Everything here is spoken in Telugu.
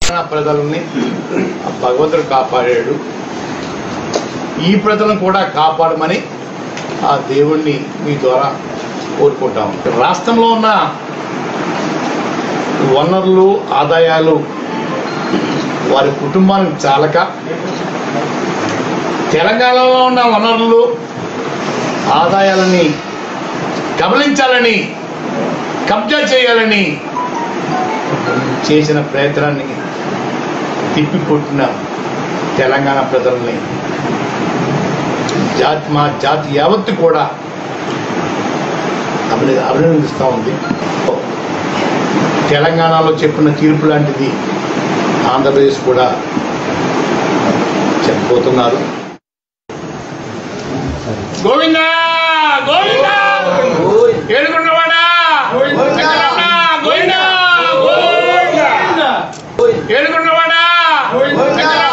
తెలంగాణ ప్రజల్ని ఆ భగవంతుడు కాపాడాడు ఈ ప్రజలను కూడా కాపాడమని ఆ దేవుణ్ణి మీ ద్వారా కోరుకుంటాం రాష్ట్రంలో ఉన్న వనరులు ఆదాయాలు వారి కుటుంబానికి చాలక తెలంగాణలో ఉన్న వనరులు ఆదాయాలని కబలించాలని కబ్జా చేయాలని చేసిన ప్రయత్నాన్ని తిప్పికొట్టిన తెలంగాణ ప్రజల్ని జాతి మా జాతి యావత్తు కూడా అభిన అభినందిస్తూ ఉంది తెలంగాణలో చెప్పిన తీర్పు లాంటిది ఆంధ్రప్రదేశ్ కూడా చెప్పబోతున్నారు గోవింద గోవింద ఏడుకున్నవాడా శంకరన్న, గోవింద గోవింద ఏడుకున్నవాడా శంకరన్న,